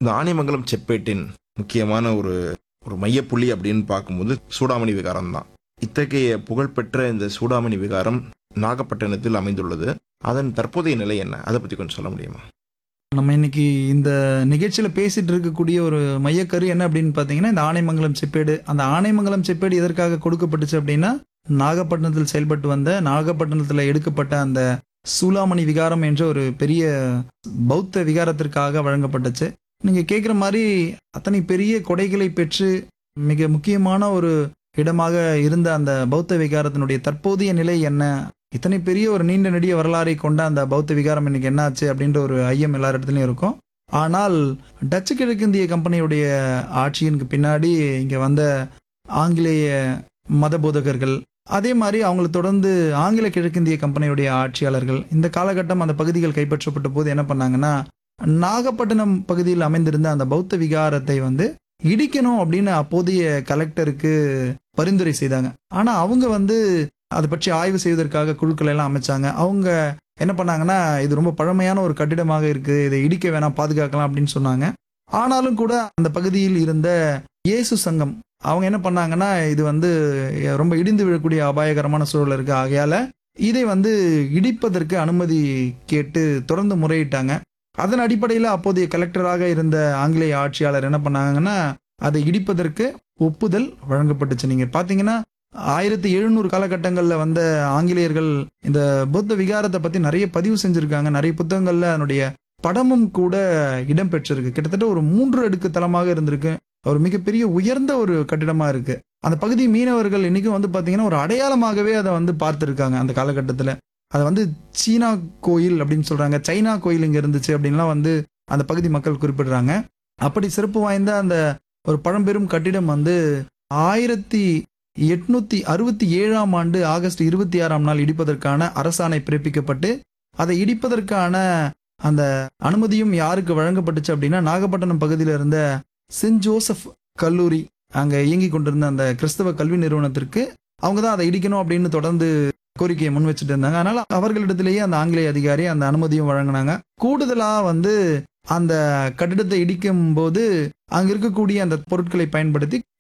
இந்த ஆனைமங்கலம் செப்பேட்டின் முக்கியமான ஒரு ஒரு மையப்புள்ளி அப்படின்னு பார்க்கும்போது சூடாமணி விகாரம் தான் இத்தகைய புகழ்பெற்ற இந்த சூடாமணி விகாரம் நாகப்பட்டினத்தில் அமைந்துள்ளது அதன் தற்போதைய நிலை என்ன அதை பற்றி கொஞ்சம் சொல்ல முடியுமா நம்ம இன்னைக்கு இந்த நிகழ்ச்சியில பேசிட்டு இருக்கக்கூடிய ஒரு மையக்கரு என்ன அப்படின்னு பார்த்தீங்கன்னா இந்த ஆனைமங்கலம் செப்பேடு அந்த ஆனைமங்கலம் செப்பேடு எதற்காக கொடுக்கப்பட்டுச்சு அப்படின்னா நாகப்பட்டினத்தில் செயல்பட்டு வந்த நாகப்பட்டினத்தில் எடுக்கப்பட்ட அந்த சூலாமணி விகாரம் என்ற ஒரு பெரிய பௌத்த விகாரத்திற்காக வழங்கப்பட்டுச்சு நீங்க கேட்குற மாதிரி அத்தனை பெரிய கொடைகளை பெற்று மிக முக்கியமான ஒரு இடமாக இருந்த அந்த பௌத்த விகாரத்தினுடைய தற்போதைய நிலை என்ன இத்தனை பெரிய ஒரு நீண்ட நெடிய வரலாறை கொண்ட அந்த பௌத்த விகாரம் இன்னைக்கு என்னாச்சு அப்படின்ற ஒரு ஐயம் எல்லா இடத்துலையும் இருக்கும் ஆனால் டச்சு கிழக்கிந்திய கம்பெனியுடைய ஆட்சியினுக்கு பின்னாடி இங்கே வந்த ஆங்கிலேய மத போதகர்கள் அதே மாதிரி அவங்களை தொடர்ந்து ஆங்கில கிழக்கிந்திய கம்பெனியுடைய ஆட்சியாளர்கள் இந்த காலகட்டம் அந்த பகுதிகள் கைப்பற்றப்பட்ட போது என்ன பண்ணாங்கன்னா நாகப்பட்டினம் பகுதியில் அமைந்திருந்த அந்த பௌத்த விகாரத்தை வந்து இடிக்கணும் அப்படின்னு அப்போதைய கலெக்டருக்கு பரிந்துரை செய்தாங்க ஆனா அவங்க வந்து அதை பற்றி ஆய்வு செய்வதற்காக குழுக்கள் எல்லாம் அமைச்சாங்க அவங்க என்ன பண்ணாங்கன்னா இது ரொம்ப பழமையான ஒரு கட்டிடமாக இருக்கு இதை இடிக்க வேணாம் பாதுகாக்கலாம் அப்படின்னு சொன்னாங்க ஆனாலும் கூட அந்த பகுதியில் இருந்த இயேசு சங்கம் அவங்க என்ன பண்ணாங்கன்னா இது வந்து ரொம்ப இடிந்து விழக்கூடிய அபாயகரமான சூழல் இருக்கு ஆகையால இதை வந்து இடிப்பதற்கு அனுமதி கேட்டு தொடர்ந்து முறையிட்டாங்க அதன் அடிப்படையில் அப்போதைய கலெக்டராக இருந்த ஆங்கிலேய ஆட்சியாளர் என்ன பண்ணாங்கன்னா அதை இடிப்பதற்கு ஒப்புதல் வழங்கப்பட்டுச்சு நீங்க பாத்தீங்கன்னா ஆயிரத்தி எழுநூறு காலகட்டங்களில் வந்த ஆங்கிலேயர்கள் இந்த புத்த விகாரத்தை பத்தி நிறைய பதிவு செஞ்சிருக்காங்க நிறைய புத்தகங்கள்ல அதனுடைய படமும் கூட இடம் பெற்றிருக்கு கிட்டத்தட்ட ஒரு மூன்று அடுக்கு தளமாக இருந்திருக்கு ஒரு மிகப்பெரிய உயர்ந்த ஒரு கட்டிடமா இருக்கு அந்த பகுதி மீனவர்கள் இன்னைக்கும் வந்து பாத்தீங்கன்னா ஒரு அடையாளமாகவே அதை வந்து பார்த்துருக்காங்க அந்த காலகட்டத்தில் அதை வந்து சீனா கோயில் அப்படின்னு சொல்றாங்க சைனா கோயில் இங்க இருந்துச்சு அப்படின்லாம் வந்து அந்த பகுதி மக்கள் குறிப்பிடுறாங்க அப்படி சிறப்பு வாய்ந்த அந்த ஒரு பழம்பெரும் கட்டிடம் வந்து ஆயிரத்தி எட்நூத்தி அறுபத்தி ஏழாம் ஆண்டு ஆகஸ்ட் இருபத்தி ஆறாம் நாள் இடிப்பதற்கான அரசாணை பிறப்பிக்கப்பட்டு அதை இடிப்பதற்கான அந்த அனுமதியும் யாருக்கு வழங்கப்பட்டுச்சு அப்படின்னா நாகப்பட்டினம் பகுதியில் இருந்த சென்ட் ஜோசப் கல்லூரி அங்க இயங்கி கொண்டிருந்த அந்த கிறிஸ்தவ கல்வி நிறுவனத்திற்கு அவங்க தான் அதை இடிக்கணும் அப்படின்னு தொடர்ந்து கோரிக்கையை முன் வச்சுட்டு இருந்தாங்க அதனால அவர்களிடத்திலேயே அந்த ஆங்கிலேய அதிகாரி அந்த அனுமதியும் வழங்கினாங்க கூடுதலா வந்து அந்த கட்டிடத்தை இடிக்கும் போது அங்க இருக்கக்கூடிய அந்த பொருட்களை பயன்படுத்தி